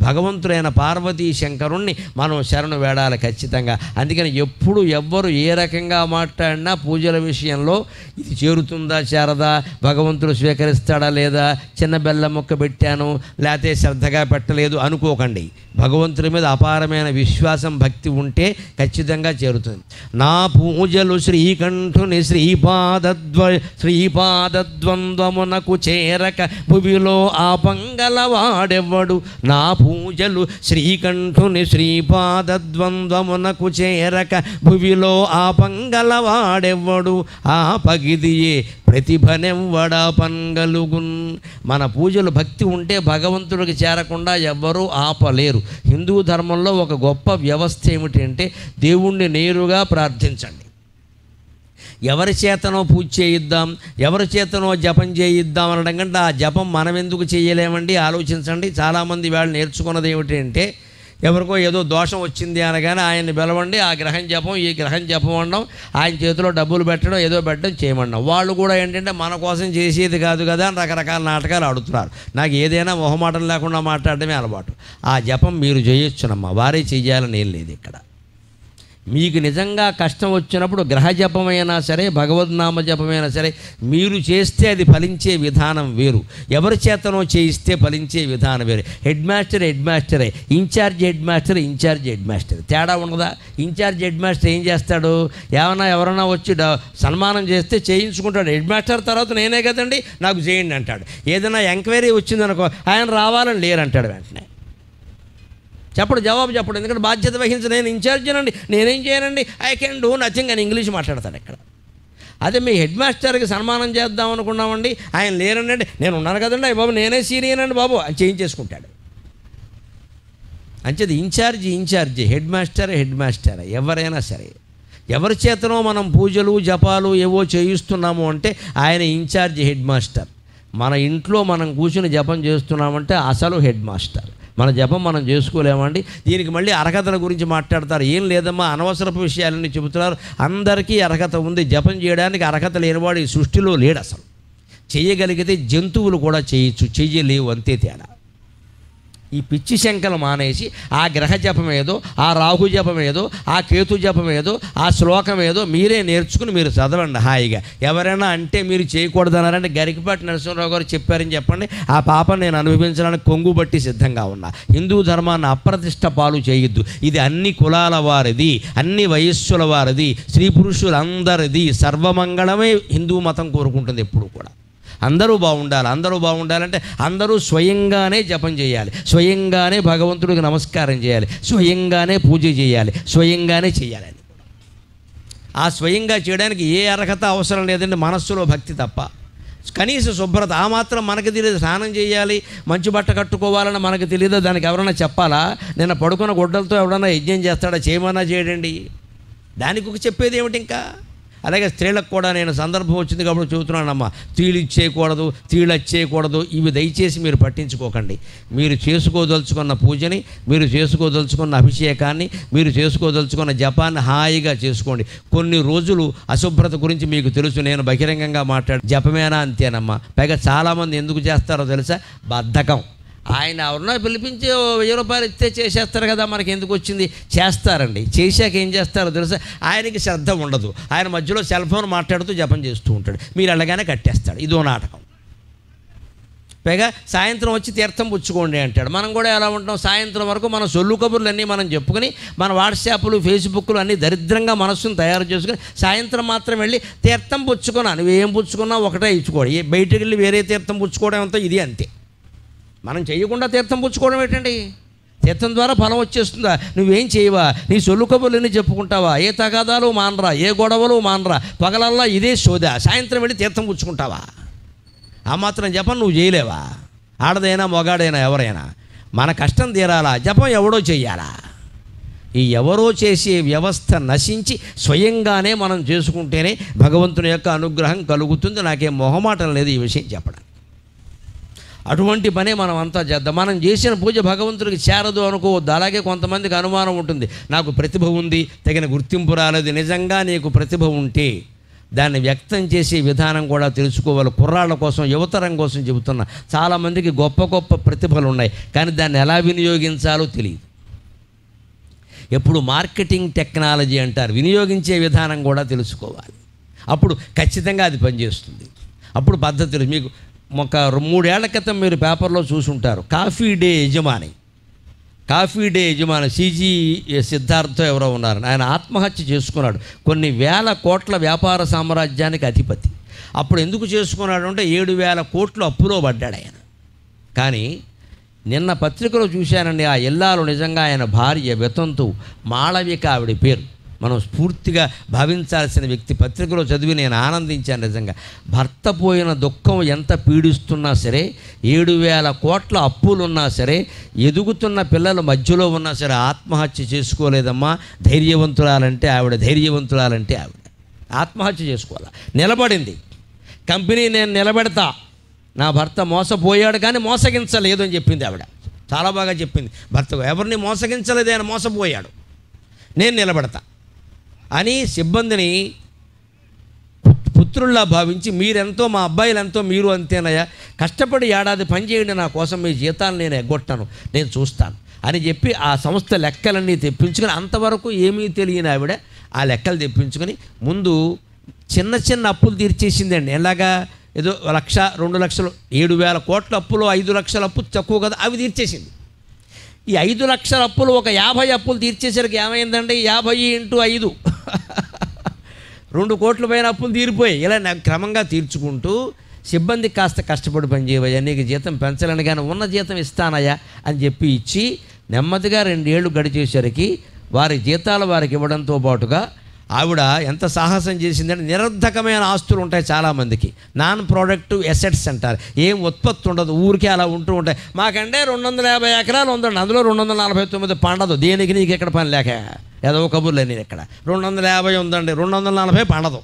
భగవంతుడైన పార్వతీ శంకరుణ్ణి మనం శరణు వేడాలి ఖచ్చితంగా అందుకని ఎప్పుడు ఎవ్వరు ఏ రకంగా మాట్లాడినా పూజల విషయంలో ఇది చేరుతుందా చేరదా భగవంతుడు స్వీకరిస్తాడా లేదా చిన్న బెల్లం మొక్క పెట్టాను లేకపోతే శ్రద్ధగా పెట్టలేదు అనుకోకండి భగవంతుడి మీద అపారమైన విశ్వాసం భక్తి ఉంటే ఖచ్చితంగా చేరుతుంది నా పూజలు శ్రీకంఠుని శ్రీపాదద్వ శ్రీపాదద్వంద్వమునకు చేరక భువిలో ఆపంగలవాడెవ్వడు నా పూజలు శ్రీకంఠుని శ్రీపాదద్వంద్వమునకు చేరక భువిలో ఆపంగలవాడెవ్వడు ఆ పగిదియే ప్రతిభనెవ్వడా పన్గలుగున్ మన పూజలు భక్తి ఉంటే భగవంతుడికి చేరకుండా ఎవ్వరూ ఆపలేరు హిందూ ధర్మంలో ఒక గొప్ప వ్యవస్థ ఏమిటంటే దేవుణ్ణి నేరుగా ప్రార్థించండి ఎవరి చేతనో పూజ చేయిద్దాం ఎవరి చేతనో జపం చేయిద్దాం అనడం కంటే ఆ జపం మనం ఎందుకు చేయలేమండి ఆలోచించండి చాలామంది వాళ్ళు నేర్చుకున్నది ఏమిటంటే ఎవరికో ఏదో దోషం వచ్చింది అనగానే ఆయన్ని పిలవండి ఆ గ్రహం జపం ఈ గ్రహం జపం అనడం ఆయన చేతిలో డబ్బులు పెట్టడం ఏదో పెట్టడం చేయమన్నాం వాళ్ళు కూడా ఏంటంటే మన కోసం చేసేది కాదు కదా అని రకరకాల నాటకాలు ఆడుతున్నారు నాకు ఏదైనా మొహమాటం లేకుండా మాట్లాడడమే అలవాటు ఆ జపం మీరు చేయొచ్చునమ్మా వారే చెయ్యాలని ఏం లేదు ఇక్కడ మీకు నిజంగా కష్టం వచ్చినప్పుడు గ్రహ జపమైనా సరే భగవద్నామ జపమైనా సరే మీరు చేస్తే అది ఫలించే విధానం వేరు ఎవరి చేతనో చేయిస్తే ఫలించే విధానం వేరు హెడ్ మాస్టర్ హెడ్ మాస్టరే incharge headmaster incharge headmaster తేడా ఉండదా ఇన్ఛార్జ్ హెడ్ మాస్టర్ ఏం చేస్తాడు ఏమన్నా ఎవరన్నా వచ్చి డ- సన్మానం చేస్తే చేయించుకుంటాడు హెడ్ మాస్టర్ తర్వాత నేనే కదండి నాకు చేయండి అంటాడు ఏదైనా ఎంక్వైరీ వచ్చిందనుకో ఆయన రావాలని లేరంటాడు వెంటనే చెప్పడు జవాబు చెప్పడు ఎందుకంటే బాధ్యత వహించి నేను ఇన్ఛార్జ్ అండి నేనేం చేయనండి ఐ కెన్ డూ నథింగ్ అని ఇంగ్లీష్ మాట్లాడతాడు ఇక్కడ అదే మీ హెడ్ మాస్టర్కి సన్మానం చేద్దాం అనుకున్నామండి ఆయన లేరండి నేను ఉన్నాను కదండి అయ్య బాబు నేనే సీనియర్ అండి బాబు అని చేయించేసుకుంటాడు అంచేది incharge incharge headmaster headmaster ఎవరైనా సరే ఎవరి చేతనో మనం పూజలు జపాలు ఏవో చేయిస్తున్నాము అంటే ఆయన ఇన్ఛార్జ్ హెడ్ మాస్టర్ మన ఇంట్లో మనం కూర్చుని జపం చేస్తున్నామంటే అసలు హెడ్ మాస్టర్ మన జపం మనం చేసుకోలేమండి దీనికి మళ్ళీ అర్హతల గురించి మాట్లాడతారు ఏం లేదమ్మా అనవసరపు విషయాలన్నీ చెబుతున్నారు అందరికీ అర్హత ఉంది జపం చేయడానికి అర్హత లేనివాడు ఈ సృష్టిలో లేడు అసలు చేయగలిగితే జంతువులు కూడా చేయొచ్చు చెయ్యలేవు అంతే తేడా ఈ పిచ్చి శంకలు మానేసి ఆ గ్రహ జపం ఏదో ఆ రాహు జపం ఏదో ఆ కేతు జపం ఏదో ఆ శ్లోకం ఏదో మీరే నేర్చుకుని మీరు చదవండి హాయిగా ఎవరైనా అంటే మీరు చేయకూడదన్నారంటే గరికపాటి నరసింహరావు గారు చెప్పారని చెప్పండి ఆ పాప నేను అనుభవించడానికి కొంగు బట్టి సిద్ధంగా ఉన్నా హిందూ ధర్మాన్ని అప్రతిష్ట పాలు చేయొద్దు ఇది అన్ని కులాల వారిది అన్ని వయస్సుల వారిది స్త్రీ పురుషులందరిది సర్వమంగళమే హిందూ మతం కోరుకుంటుంది ఎప్పుడు కూడా అందరూ బాగుండాలి అందరూ బాగుండాలంటే అందరూ స్వయంగానే జపం చేయాలి స్వయంగానే భగవంతుడికి నమస్కారం చేయాలి స్వయంగానే పూజ చేయాలి స్వయంగానే చేయాలి అది. ఆ స్వయంగా చేయడానికి ఏ అర్హత అవసరం లేదండి మనస్సులో భక్తి తప్ప కనీస శుభ్రత ఆ మాత్రం మనకు తెలియదు స్నానం చేయాలి మంచి బట్ట కట్టుకోవాలని మనకు తెలియదు దానికి ఎవరైనా చెప్పాలా నిన్న పడుకున్న గుడ్డలతో ఎవడన్నా యజ్ఞం చేస్తాడా చేయమన్నా చేయడండి దానికి ఒక చెప్పేది ఏమిటి ఇంకా అలాగే స్త్రీలకు కూడా నేను సందర్భం వచ్చింది కాబట్టి చెబుతున్నానమ్మా తీళ్ళు ఇచ్చేయకూడదు తీళ్ళు వచ్చేయకూడదు ఇవి దయచేసి మీరు పట్టించుకోకండి మీరు చేసుకోదలుచుకున్న పూజని మీరు చేసుకోదలుచుకున్న అభిషేకాన్ని మీరు చేసుకోదలుచుకున్న జపాన్ని హాయిగా చేసుకోండి కొన్ని రోజులు అశుభ్రత గురించి మీకు తెలుసు నేను బహిరంగంగా మాట్లాడు జపమేనా అంతేనమ్మా పైగా చాలామంది ఎందుకు చేస్తారో తెలుసా బద్ధకం ఆయన ఎవరన్నా పిలిపించి ఓ వెయ్యి రూపాయలు ఇస్తే చేసేస్తారు కదా మనకి ఎందుకు వచ్చింది చేస్తారండి చేశాక ఏం చేస్తారో తెలుసా ఆయనకి శ్రద్ధ ఉండదు ఆయన మధ్యలో సెల్ ఫోన్ మాట్లాడుతూ జపం చేస్తూ ఉంటాడు మీరు అలాగానే కట్టేస్తాడు ఇదో నాటకం పైగా సాయంత్రం వచ్చి తీర్థం పుచ్చుకోండి అంటాడు మనం కూడా ఎలా ఉంటాం సాయంత్రం వరకు మన సొల్లు కబుర్లు అన్నీ మనం చెప్పుకొని మన వాట్సాప్లు ఫేస్బుక్లు అన్నీ దరిద్రంగా మనస్సును తయారు చేసుకుని సాయంత్రం మాత్రం వెళ్ళి తీర్థం పుచ్చుకున్నా నువ్వేం పుచ్చుకున్నా ఒకటే ఇచ్చుకోడు ఏ బయటికి వెళ్ళి వేరే తీర్థం పుచ్చుకోవడం అంతా ఇది అంతే మనం చేయకుండా తీర్థం పుచ్చుకోవడం ఏంటండి తీర్థం ద్వారా ఫలం వచ్చేస్తుందా నువ్వేం చేయవా నీ సొల్లు కబుర్లన్నీ చెప్పుకుంటావా ఏ తగాదాలు మానరా ఏ గొడవలు మానరా పగలల్లా ఇదే సోదా సాయంత్రం వెళ్ళి తీర్థం పుచ్చుకుంటావా ఆ మాత్రం జపం నువ్వు చేయలేవా ఆడదైనా మొగాడైనా ఎవరైనా మన కష్టం తీరాలా జపం ఎవడో చెయ్యాలా ఈ ఎవరో చేసే వ్యవస్థ నశించి స్వయంగానే మనం చేసుకుంటేనే భగవంతుని యొక్క అనుగ్రహం కలుగుతుంది నాకేం మొహమాటం లేదు ఈ విషయం చెప్పడం అటువంటి పనే మనం అంతా చేద్దాం మనం చేసిన పూజ భగవంతుడికి చేరదు అనుకోవద్దు అలాగే కొంతమందికి అనుమానం ఉంటుంది నాకు ప్రతిభ ఉంది తగిన గుర్తింపు రాలేదు నిజంగా నీకు ప్రతిభ ఉంటే దాన్ని వ్యక్తం చేసే విధానం కూడా తెలుసుకోవాలి కుర్రాళ్ళ కోసం యువతరం కోసం చెబుతున్నా చాలామందికి గొప్ప గొప్ప ప్రతిభలు ఉన్నాయి కానీ దాన్ని ఎలా వినియోగించాలో తెలియదు ఎప్పుడు మార్కెటింగ్ టెక్నాలజీ అంటారు వినియోగించే విధానం కూడా తెలుసుకోవాలి అప్పుడు ఖచ్చితంగా అది పనిచేస్తుంది అప్పుడు పద్ధతులు మీకు ఒక మూడేళ్ల క్రితం మీరు పేపర్లో చూసుంటారు కాఫీ డే యజమాని కాఫీ డే యజమాని సీజీ సిద్ధార్థ ఎవరో ఉన్నారు ఆయన ఆత్మహత్య చేసుకున్నాడు కొన్ని వేల కోట్ల వ్యాపార సామ్రాజ్యానికి అధిపతి అప్పుడు ఎందుకు చేసుకున్నాడు అంటే ఏడు వేల కోట్లు అప్పులో పడ్డాడు ఆయన కానీ నిన్న పత్రికలో చూశానండి ఆ ఇల్లాలు నిజంగా ఆయన భార్య వితంతు మాళవిక ఆవిడ పేరు మనం స్ఫూర్తిగా భావించాల్సిన వ్యక్తి పత్రికలో చదివి నేను ఆనందించాను నిజంగా భర్త పోయిన దుఃఖం ఎంత పీడిస్తున్నా సరే ఏడు వేల కోట్ల అప్పులున్నా సరే ఎదుగుతున్న పిల్లల మధ్యలో ఉన్నా సరే ఆత్మహత్య చేసుకోలేదమ్మా ధైర్యవంతురాలంటే ఆవిడ ధైర్యవంతురాలంటే ఆవిడ ఆత్మహత్య చేసుకోవాలి నిలబడింది కంపెనీ నేను నిలబెడతా నా భర్త మోసపోయాడు కానీ మోసగించలేదు అని చెప్పింది ఆవిడ చాలా బాగా చెప్పింది భర్త ఎవరిని మోసగించలేదు ఆయన మోసపోయాడు నేను నిలబెడతా అని సిబ్బందిని పుత్- పుత్రుల్లా భావించి మీరెంతో మా అబ్బాయిలు ఎంతో మీరు అంతేనయ్యా కష్టపడి ఏడాది పని చేయండి నా కోసం మీ జీతాలు నేను ఎగ్గొట్టాను నేను చూస్తాను అని చెప్పి ఆ సంస్థ లెక్కలన్నీ తెప్పించుకొని అంతవరకు ఏమీ తెలియని ఆవిడ ఆ లెక్కలు తెప్పించుకొని ముందు చిన్న చిన్న అప్పులు తీర్చేసిందండి ఎలాగా ఏదో లక్ష రెండు లక్షలు ఏడు వేల కోట్ల అప్పులు ఐదు లక్షల అప్పు తక్కువ కదా అవి తీర్చేసింది ఈ ఐదు లక్షల అప్పులు ఒక యాభై అప్పులు తీర్చేసరికి ఏమైందంటే యాభై ఇంటూ ఐదు రెండు కోట్ల పైన అప్పులు తీరిపోయాయి ఇలా నాకు క్రమంగా తీర్చుకుంటూ సిబ్బంది కాస్త కష్టపడి పని చేయవయ్యా నీకు జీతం పెంచలేను కానీ ఉన్న జీతం ఇస్తానయ్యా అని చెప్పి ఇచ్చి నెమ్మదిగా రెండేళ్లు గడిచేసరికి వారి జీతాలు వారికి ఇవ్వడంతో పాటుగా ఆవిడ ఎంత సాహసం చేసిందంటే నిరర్ధకమైన ఆస్తులు ఉంటాయి చాలామందికి నాన్ ప్రోడక్టివ్ ఎసెట్స్ అంటారు ఏం ఉత్పత్తి ఉండదు ఊరికే అలా ఉంటూ ఉంటాయి మాకంటే రెండు వందల యాభై ఎకరాలు ఉందండి అందులో రెండు వందల నలభై తొమ్మిది పండదు దేనికి నీకు ఎక్కడ పని లేక ఏదో కబుర్లే నేను ఇక్కడ రెండు వందల యాభై ఉందండి రెండు వందల నలభై పండదు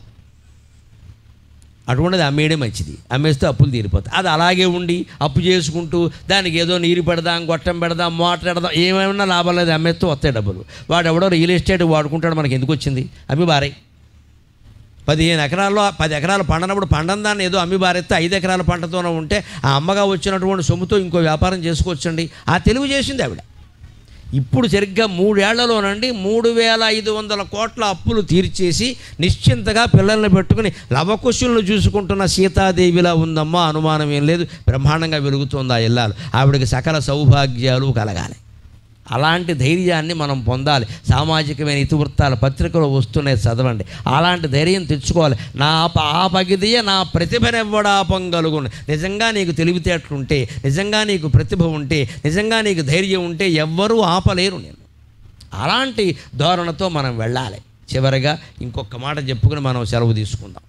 అటువంటిది అమ్మేయడం మంచిది అమ్మేస్తే అప్పులు తీరిపోతాయి అది అలాగే ఉండి అప్పు చేసుకుంటూ దానికి ఏదో నీరు పెడదాం గొట్టం పెడదాం మోటార్ పెడదాం ఏమైనా లాభం లేదు అమ్మేస్తే వస్తాయి డబ్బులు వాడు ఎవడో రియల్ ఎస్టేట్ వాడుకుంటాడు మనకి ఎందుకు వచ్చింది అమ్మి బారాయి పదిహేను ఎకరాల్లో పది ఎకరాలు పండనప్పుడు పండన దాన్ని ఏదో అమ్మి బారెత్తే ఐదు ఎకరాల పంటతోనే ఉంటే ఆ అమ్మగా వచ్చినటువంటి సొమ్ముతో ఇంకో వ్యాపారం చేసుకోవచ్చండి ఆ తెలివి చేసింది ఆవిడ ఇప్పుడు సరిగ్గా మూడేళ్లలోనండి మూడు వేల ఐదు వందల కోట్ల అప్పులు తీర్చేసి నిశ్చింతగా పిల్లల్ని పెట్టుకుని లవకుశులను చూసుకుంటున్న సీతాదేవిలా ఉందమ్మా అనుమానం ఏం లేదు బ్రహ్మాండంగా వెలుగుతుంది ఆ ఇల్లాలు ఆవిడకి సకల సౌభాగ్యాలు కలగాలి అలాంటి ధైర్యాన్ని మనం పొందాలి సామాజికమైన ఇతివృత్తాల పత్రికలు వస్తున్నాయి చదవండి అలాంటి ధైర్యం తెచ్చుకోవాలి నా ప- ఆ పగిదియ నా ప్రతిభనెవ్వడా పొంగలుగును నిజంగా నీకు తెలివితేటలుంటే నిజంగా నీకు ప్రతిభ ఉంటే నిజంగా నీకు ధైర్యం ఉంటే ఎవ్వరూ ఆపలేరు నేను అలాంటి ధోరణితో మనం వెళ్ళాలి చివరిగా ఇంకొక మాట చెప్పుకుని మనం సెలవు తీసుకుందాం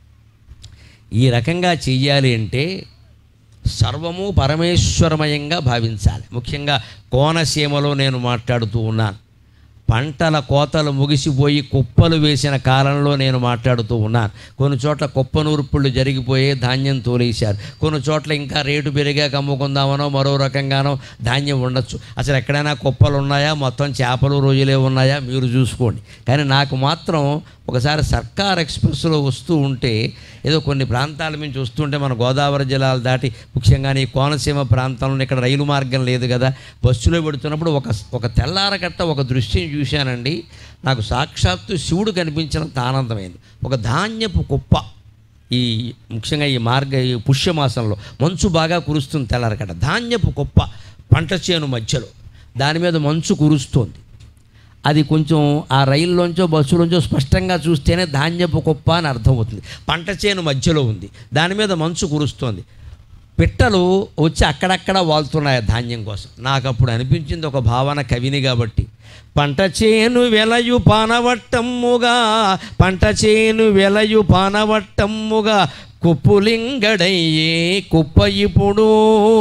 ఈ రకంగా చెయ్యాలి అంటే సర్వము పరమేశ్వరమయంగా భావించాలి ముఖ్యంగా కోనసీమలో నేను మాట్లాడుతూ ఉన్నాను పంటల కోతలు ముగిసిపోయి కుప్పలు వేసిన కాలంలో నేను మాట్లాడుతూ ఉన్నాను కొన్ని చోట్ల కుప్ప నూర్పుళ్ళు జరిగిపోయి ధాన్యం తోలేశారు కొన్ని చోట్ల ఇంకా రేటు పెరిగాక అమ్ముకుందామనో మరో రకంగానో ధాన్యం ఉండొచ్చు అసలు ఎక్కడైనా కుప్పలు ఉన్నాయా మొత్తం చేపలు రోజులే ఉన్నాయా మీరు చూసుకోండి కానీ నాకు మాత్రం ఒకసారి సర్కార్ ఎక్స్ప్రెస్లో వస్తూ ఉంటే ఏదో కొన్ని ప్రాంతాల నుంచి వస్తుంటే మన గోదావరి జిల్లాలు దాటి ముఖ్యంగా ఈ కోనసీమ ప్రాంతంలో ఇక్కడ రైలు మార్గం లేదు కదా బస్సులో పెడుతున్నప్పుడు ఒక ఒక తెల్లారగట్ట ఒక దృశ్యం చూశానండి నాకు సాక్షాత్తు శివుడు కనిపించినంత ఆనందమైంది ఒక ధాన్యపు కుప్ప ఈ ముఖ్యంగా ఈ మార్గ ఈ పుష్యమాసంలో మంచు బాగా కురుస్తుంది తెల్లారగట్ట ధాన్యపు కుప్ప పంట చేను మధ్యలో దాని మీద మంచు కురుస్తోంది అది కొంచెం ఆ రైల్లోంచో బస్సులోంచో స్పష్టంగా చూస్తేనే ధాన్యపు కుప్ప అని అర్థమవుతుంది పంట చేను మధ్యలో ఉంది దాని మీద మంచు కురుస్తోంది పిట్టలు వచ్చి అక్కడక్కడ వాళ్తున్నాయి ఆ ధాన్యం కోసం నాకు అప్పుడు అనిపించింది ఒక భావన కవిని కాబట్టి పంట చేను వెలయు పానవట్టమ్ముగా పంట చేను వెలయు పానవట్టమ్ముగా కుప్పులింగడయ్యే కుప్ప ఇప్పుడు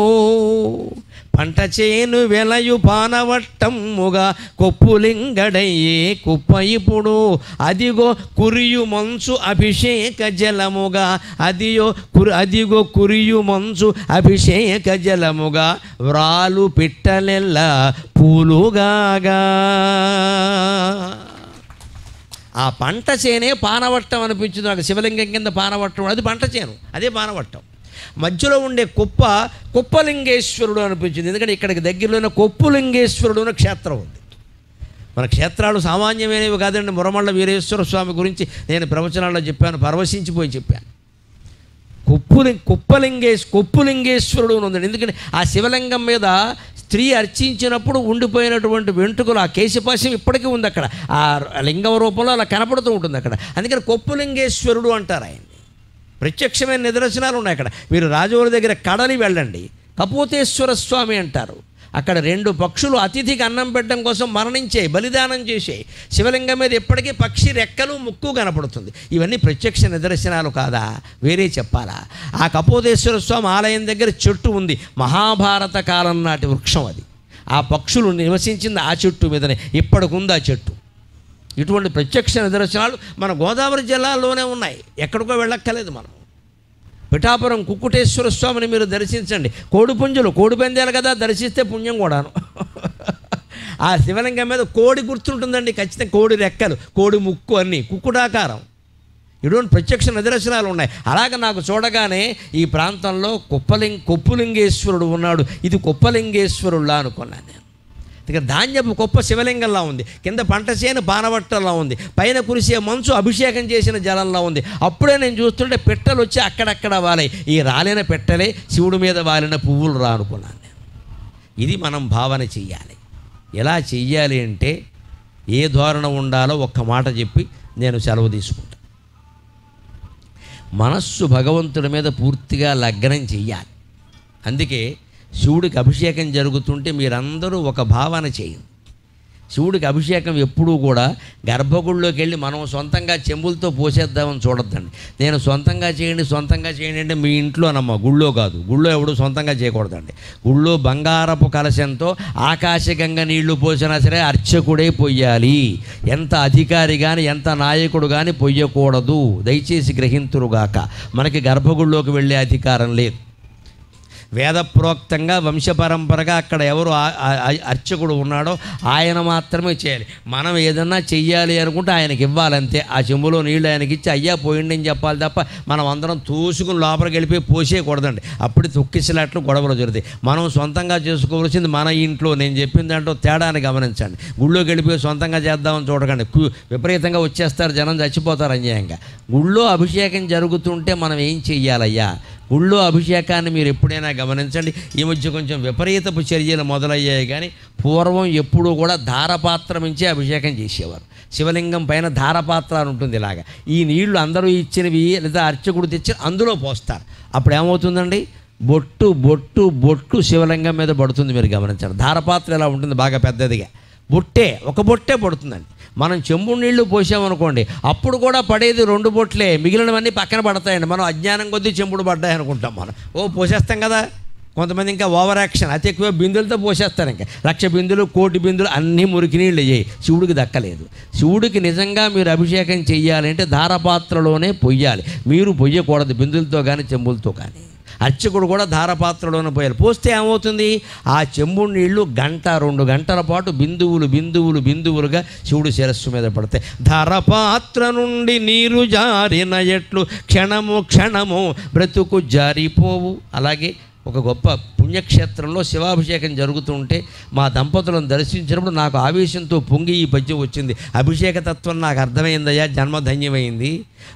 పంట చేను వెలయు పానవట్టమ్ముగా కొప్పులింగడయ్యే కుప్ప ఇప్పుడు అదిగో కురియు మంచు అభిషేక జలముగా అదియో కురు అదిగో కురియు మంచు అభిషేక జలముగా వ్రాలు పిట్టలెల్ల పూలుగాగా ఆ పంట చేనే పానవట్టం అనిపించింది నాకు శివలింగం కింద పానవట్టం అది పంట చేను అదే పానవట్టం మధ్యలో ఉండే కుప్ప కుప్పలింగేశ్వరుడు అనిపించింది ఎందుకంటే ఇక్కడికి దగ్గరలోనే కొప్పులింగేశ్వరుడు అనే క్షేత్రం ఉంది మన క్షేత్రాలు సామాన్యమైనవి కాదండి మురమళ్ళ వీరేశ్వర స్వామి గురించి నేను ప్రవచనాల్లో చెప్పాను పరవశించిపోయి చెప్పాను కుప్పులి కుప్పలింగేశ్ కొప్పులింగేశ్వరుడు అని ఉందండి ఎందుకంటే ఆ శివలింగం మీద స్త్రీ అర్చించినప్పుడు ఉండిపోయినటువంటి వెంట్రుకలు ఆ కేశపాశం ఇప్పటికీ ఉంది అక్కడ ఆ లింగం రూపంలో అలా కనపడుతూ ఉంటుంది అక్కడ అందుకని కొప్పులింగేశ్వరుడు అంటారు ఆయన్ని ప్రత్యక్షమైన నిదర్శనాలు ఉన్నాయి అక్కడ మీరు రాజువారి దగ్గర కడలి వెళ్ళండి కపోతేశ్వర స్వామి అంటారు అక్కడ రెండు పక్షులు అతిథికి అన్నం పెట్టడం కోసం మరణించే బలిదానం చేసే శివలింగం మీద ఎప్పటికీ పక్షి రెక్కలు ముక్కు కనపడుతుంది ఇవన్నీ ప్రత్యక్ష నిదర్శనాలు కాదా వేరే చెప్పాలా ఆ కపోతేశ్వర స్వామి ఆలయం దగ్గర చెట్టు ఉంది మహాభారత కాలం నాటి వృక్షం అది ఆ పక్షులు నివసించింది ఆ చెట్టు మీదనే ఇప్పటికుంది ఆ చెట్టు ఇటువంటి ప్రత్యక్ష నిదర్శనాలు మన గోదావరి జిల్లాలోనే ఉన్నాయి ఎక్కడికో వెళ్ళక్కర్లేదు మనం పిఠాపురం కుక్కుటేశ్వర స్వామిని మీరు దర్శించండి కోడి పుంజులు కోడి పందాలు కదా దర్శిస్తే పుణ్యం కూడాను ఆ శివలింగం మీద కోడి గుర్తుంటుందండి ఖచ్చితంగా కోడి రెక్కలు కోడి ముక్కు అన్నీ కుక్కుటాకారం ఇటువంటి ప్రత్యక్ష నిదర్శనాలు ఉన్నాయి అలాగ నాకు చూడగానే ఈ ప్రాంతంలో కుప్పలింగ కొప్పులింగేశ్వరుడు ఉన్నాడు ఇది కుప్పలింగేశ్వరుడులా అనుకున్నాను నేను ఇక ధాన్యపు గొప్ప శివలింగంలా ఉంది కింద పంట చేను పానవట్టంలా ఉంది పైన కురిసే మంచు అభిషేకం చేసిన జలంలా ఉంది అప్పుడే నేను చూస్తుంటే పెట్టెలు వచ్చి అక్కడక్కడ వాలాయి ఈ రాలిన పెట్టలే శివుడి మీద వాలిన పువ్వులు రా అనుకున్నాను నేను ఇది మనం భావన చెయ్యాలి ఎలా చెయ్యాలి అంటే ఏ ధోరణ ఉండాలో ఒక్క మాట చెప్పి నేను సెలవు తీసుకుంటాను మనస్సు భగవంతుడి మీద పూర్తిగా లగ్నం చెయ్యాలి అందుకే శివుడికి అభిషేకం జరుగుతుంటే మీరందరూ ఒక భావన చేయండి శివుడికి అభిషేకం ఎప్పుడూ కూడా గర్భగుడిలోకి వెళ్ళి మనం సొంతంగా చెంబులతో పోసేద్దామని చూడొద్దండి నేను సొంతంగా చేయండి సొంతంగా చేయండి అంటే మీ ఇంట్లోనమ్మ గుళ్ళో కాదు గుళ్ళో ఎవడు సొంతంగా చేయకూడదండి గుళ్ళో బంగారపు కలశంతో ఆకాశగంగ నీళ్లు పోసినా సరే అర్చకుడే పొయ్యాలి ఎంత అధికారి కానీ ఎంత నాయకుడు కానీ పొయ్యకూడదు దయచేసి గ్రహింతురుగాక మనకి గర్భగుడిలోకి వెళ్ళే అధికారం లేదు వేదప్రోక్తంగా వంశపరంపరగా అక్కడ ఎవరు ఆ- ఆ- ఆ- అర్చకుడు ఉన్నాడో ఆయన మాత్రమే చేయాలి మనం ఏదన్నా చెయ్యాలి అనుకుంటే ఆయనకి ఇవ్వాలంతే ఆ చెంబులో నీళ్ళు ఆయనకి ఇచ్చి అయ్యా పోయిండి అని చెప్పాలి తప్ప మనం అందరం తోసుకుని లోపలికి వెళ్ళిపోయి పోసేయకూడదండి అప్పుడు తొక్కిసలాట్లు గొడవలు జరుగుతాయి మనం సొంతంగా చేసుకోవాల్సింది మన ఇంట్లో నేను చెప్పిన దాంట్లో తేడాని గమనించండి గుళ్ళోకి వెళ్ళిపోయి సొంతంగా చేద్దామని చూడకండి కు- విపరీతంగా వచ్చేస్తారు జనం చచ్చిపోతారు అన్యాయంగా గుళ్ళో అభిషేకం జరుగుతుంటే మనం ఏం చెయ్యాలయ్యా గుళ్ళో అభిషేకాన్ని మీరు ఎప్పుడైనా గమనించండి ఈ మధ్య కొంచెం విపరీతపు చర్యలు మొదలయ్యాయి కానీ పూర్వం ఎప్పుడూ కూడా ధారపాత్రం ఇచ్చే అభిషేకం చేసేవారు శివలింగం పైన ధారపాత్ర అని ఉంటుంది ఇలాగా ఈ నీళ్లు అందరూ ఇచ్చినవి లేదా అర్చకుడు తెచ్చి అందులో పోస్తారు అప్పుడు ఏమవుతుందండి బొట్టు బొట్టు బొట్టు శివలింగం మీద పడుతుంది మీరు గమనించండి ధారపాత్ర ఎలా ఉంటుంది బాగా పెద్దదిగా బొట్టే ఒక బొట్టే పడుతుందండి మనం చెంబు నీళ్లు పోసామనుకోండి అప్పుడు కూడా పడేది రెండు బొట్లే మిగిలినవన్నీ పక్కన పడతాయండి మనం అజ్ఞానం కొద్దీ చెంబుడు పడ్డాయి అనుకుంటాం మనం ఓ పోసేస్తాం కదా కొంతమంది ఇంకా ఓవర్ యాక్షన్ అతి ఎక్కువ బిందులతో పోసేస్తారు ఇంకా లక్ష బిందులు కోటి బిందులు అన్నీ మురికి నీళ్ళు అయ్యాయి శివుడికి దక్కలేదు శివుడికి నిజంగా మీరు అభిషేకం చెయ్యాలంటే ధారపాత్రలోనే పొయ్యాలి మీరు పొయ్యకూడదు బిందులతో కానీ చెంబులతో కానీ అర్చకుడు కూడా ధారపాత్రలోనే పోయాలి పోస్తే ఏమవుతుంది ఆ చెంబు నీళ్లు గంట రెండు గంటల పాటు బిందువులు బిందువులు బిందువులుగా శివుడు శిరస్సు మీద పడతాయి ధారపాత్ర నుండి నీరు జారిన ఎట్లు క్షణము క్షణము బ్రతుకు జారిపోవు అలాగే ఒక గొప్ప పుణ్యక్షేత్రంలో శివాభిషేకం జరుగుతుంటే మా దంపతులను దర్శించినప్పుడు నాకు ఆవేశంతో పొంగి ఈ పద్యం వచ్చింది అభిషేక తత్వం నాకు అర్థమైందయ్యా జన్మధన్యమైంది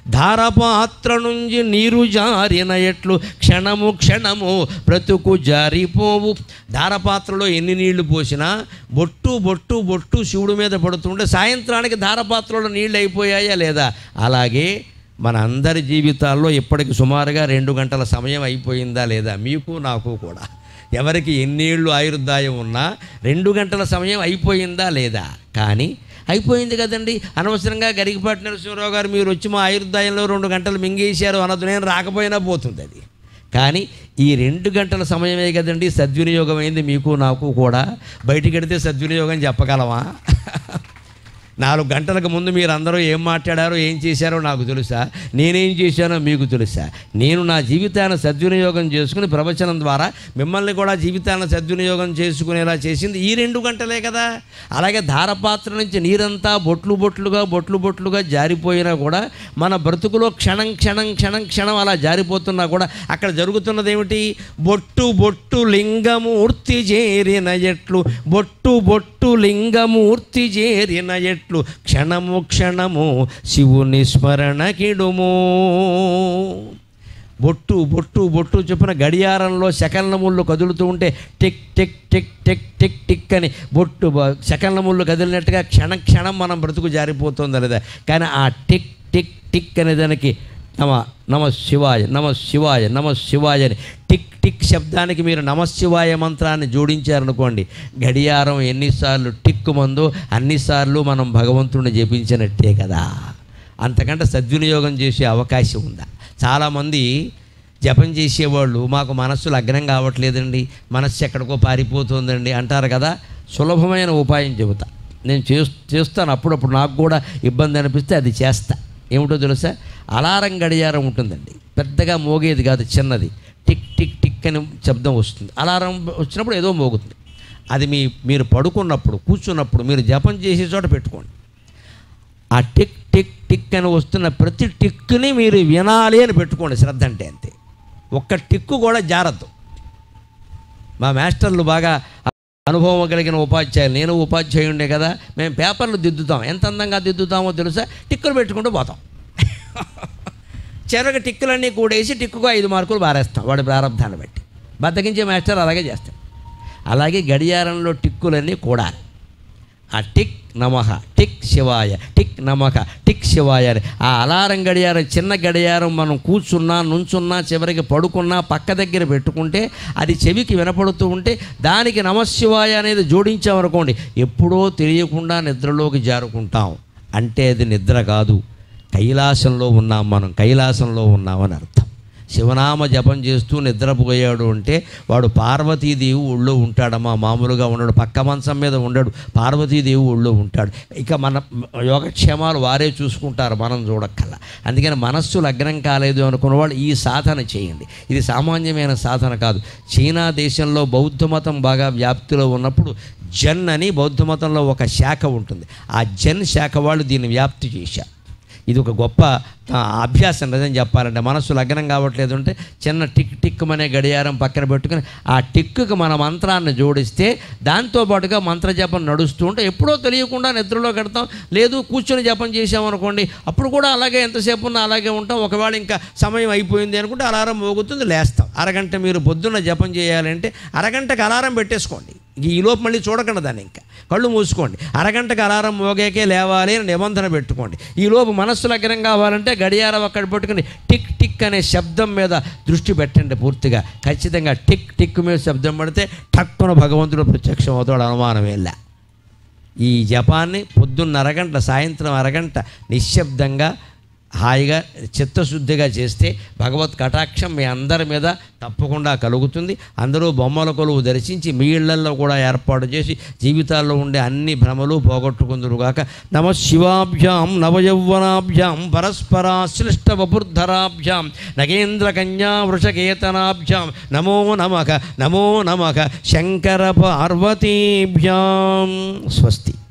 ధారపాత్ర నుంచి నీరు జారిన ఎట్లు క్షణము క్షణము బ్రతుకు జారిపోవు ధారపాత్రలో ఎన్ని నీళ్లు పోసినా బొట్టు బొట్టు బొట్టు శివుడి మీద పడుతుంటే సాయంత్రానికి ధారపాత్రలో నీళ్ళు అయిపోయాయా లేదా అలాగే మన అందరి జీవితాల్లో ఇప్పటికి సుమారుగా రెండు గంటల సమయం అయిపోయిందా లేదా మీకు నాకు కూడా ఎవరికి ఎన్నేళ్ళు ఆయుర్దాయం ఉన్నా రెండు గంటల సమయం అయిపోయిందా లేదా కానీ అయిపోయింది కదండి అనవసరంగా గరికపాటి నరసింహరావు గారు మీరు వచ్చి మా ఆయుర్దాయంలో రెండు గంటలు మింగేశారు అనదు నేను రాకపోయినా పోతుంది అది కానీ ఈ రెండు గంటల సమయమే కదండి సద్వినియోగం అయింది మీకు నాకు కూడా బయటికి వెడితే సద్వినియోగం చెప్పగలమా నాలుగు గంటలకు ముందు మీరు అందరూ ఏం మాట్లాడారో ఏం చేశారో నాకు తెలుసా నేనేం చేశానో మీకు తెలుసా నేను నా జీవితాన్ని సద్వినియోగం చేసుకుని ప్రవచనం ద్వారా మిమ్మల్ని కూడా జీవితాన్ని సద్వినియోగం చేసుకునేలా చేసింది ఈ రెండు గంటలే కదా అలాగే ధారపాత్ర నుంచి నీరంతా బొట్లు బొట్లుగా బొట్లు బొట్లుగా జారిపోయినా కూడా మన బ్రతుకులో క్షణం క్షణం క్షణం క్షణం అలా జారిపోతున్నా కూడా అక్కడ జరుగుతున్నది ఏమిటి బొట్టు బొట్టు లింగమూర్తి చేరిన ఎట్లు బొట్టు బొట్టు లింగమూర్తి చేరిన ఎట్లు క్షణము క్షణము శివుని స్మరణ కిడుము బొట్టు బొట్టు బొట్టు చొప్పున గడియారంలో సెకండ్ల ముళ్ళు కదులుతూ ఉంటే tick tick tick tick tick tick అని బొట్టు బ- సెకండ్ల ముళ్ళు కదిలినట్టుగా క్షణ క్షణం మనం బ్రతుకు జారిపోతుంది లేదా కానీ ఆ టిక్ టిక్ టిక్ అనే దానికి నమ నమ శివాయ నమ శివాయ నమ శివాయ అని టిక్ టిక్ శబ్దానికి మీరు నమ శివాయ మంత్రాన్ని జోడించారనుకోండి గడియారం ఎన్నిసార్లు టిక్ మందో అన్నిసార్లు మనం భగవంతుడిని జపించినట్టే కదా అంతకంటే సద్వినియోగం చేసే అవకాశం ఉందా చాలామంది జపం చేసేవాళ్ళు మాకు మనస్సు లగ్నం కావట్లేదండి మనస్సు ఎక్కడికో పారిపోతుందండి అంటారు కదా సులభమైన ఉపాయం చెబుతా నేను చేస్ చేస్తాను అప్పుడప్పుడు నాకు కూడా ఇబ్బంది అనిపిస్తే అది చేస్తా ఏమిటో తెలుసా అలారం గడియారం ఉంటుందండి పెద్దగా మోగేది కాదు చిన్నది టిక్ టిక్ టిక్ అని శబ్దం వస్తుంది అలారం వచ్చినప్పుడు ఏదో మోగుతుంది అది మీ మీరు పడుకున్నప్పుడు కూర్చున్నప్పుడు మీరు జపం చేసే చోట పెట్టుకోండి ఆ టిక్ టిక్ టిక్ అని వస్తున్న ప్రతి టిక్ని మీరు వినాలి అని పెట్టుకోండి శ్రద్ధ అంటే అంతే ఒక్క టిక్కు కూడా జారద్దు మా మాస్టర్లు బాగా అనుభవం కలిగిన ఉపాధ్యాయులు నేను ఉపాధ్యాయుండే కదా మేము పేపర్లు దిద్దుతాం ఎంత అందంగా దిద్దుతామో తెలుసా టిక్కులు పెట్టుకుంటూ పోతాం చివరికి టిక్కులన్నీ కూడేసి టిక్కుకు ఐదు మార్కులు బారేస్తాం వాడి ప్రారంభాన్ని బట్టి బద్దకించే మాస్టర్ అలాగే చేస్తాం అలాగే గడియారంలో టిక్కులన్నీ కూడాలి ఆ టిక్ నమః టిక్ శివాయ టిక్ నమః టిక్ శివాయ అని ఆ అలారం గడియారం చిన్న గడియారం మనం కూర్చున్నా నుంచున్నా చివరికి పడుకున్నా పక్క దగ్గర పెట్టుకుంటే అది చెవికి వినపడుతూ ఉంటే దానికి నమశివాయ అనేది జోడించామనుకోండి ఎప్పుడో తెలియకుండా నిద్రలోకి జారుకుంటాం అంటే అది నిద్ర కాదు కైలాసంలో ఉన్నాం మనం కైలాసంలో ఉన్నామని అర్థం శివనామ జపం చేస్తూ నిద్రపోయాడు అంటే వాడు పార్వతీదేవి ఊళ్ళో ఉంటాడమ్మా మామూలుగా ఉండడు పక్క మంచం మీద ఉండడు పార్వతీదేవి ఊళ్ళో ఉంటాడు ఇక మన యోగక్షేమాలు వారే చూసుకుంటారు మనం చూడక్కల్లా అందుకని మనస్సు లగ్నం కాలేదు అనుకున్న వాళ్ళు ఈ సాధన చేయండి ఇది సామాన్యమైన సాధన కాదు చైనా దేశంలో బౌద్ధ మతం బాగా వ్యాప్తిలో ఉన్నప్పుడు జన్ అని బౌద్ధ మతంలో ఒక శాఖ ఉంటుంది ఆ జన్ శాఖ వాళ్ళు దీన్ని వ్యాప్తి చేశారు ఇది ఒక గొప్ప ఆ, అభ్యాసం నిజం చెప్పాలంటే మనస్సు లగ్నం కావట్లేదు అంటే చిన్న టిక్ టిక్ అనే గడియారం పక్కన పెట్టుకుని ఆ టిక్కుకి మన మంత్రాన్ని జోడిస్తే దాంతోపాటుగా మంత్ర జపం నడుస్తూ ఉంటే ఎప్పుడో తెలియకుండా నిద్రలో కడతాం లేదు కూర్చొని జపం చేసామనుకోండి అప్పుడు కూడా అలాగే ఎంతసేపు ఉన్నా అలాగే ఉంటాం ఒకవేళ ఇంకా సమయం అయిపోయింది అనుకుంటే అలారం మోగుతుంది లేస్తాం అరగంట మీరు పొద్దున్న జపం చేయాలంటే అరగంటకు అలారం పెట్టేసుకోండి ఇంక ఈ లోపు మళ్ళీ చూడకండి దాన్ని ఇంకా కళ్ళు మూసుకోండి అరగంటకు అలారం మోగాకే లేవాలి అని నిబంధన పెట్టుకోండి ఈ లోపు మనస్సు లగ్నం కావాలంటే గడియారం అక్కడ పెట్టుకుని టిక్ టిక్ అనే శబ్దం మీద దృష్టి పెట్టండి పూర్తిగా ఖచ్చితంగా టిక్ టిక్ మీద శబ్దం పడితే టక్కున భగవంతుడు ప్రత్యక్షం అవుతాడు అనుమానం వెళ్ళా ఈ జపాన్ని పొద్దున్న అరగంట సాయంత్రం అరగంట నిశ్శబ్దంగా హాయిగా చిత్తశుద్ధిగా చేస్తే భగవత్ కటాక్షం మీ అందరి మీద తప్పకుండా కలుగుతుంది అందరూ బొమ్మల కొలువు దర్శించి మీ ఇళ్లల్లో కూడా ఏర్పాటు చేసి జీవితాల్లో ఉండే అన్ని భ్రమలు పోగొట్టుకుందురుగాక నమ శివాభ్యాం నవయౌవనాభ్యాం పరస్పరాశ్లిష్ట వపుర్ధరాభ్యాం నగేంద్ర కన్యా వృషకేతనాభ్యాం నమో నమక నమో నమక శంకర పార్వతీభ్యాం స్వస్తి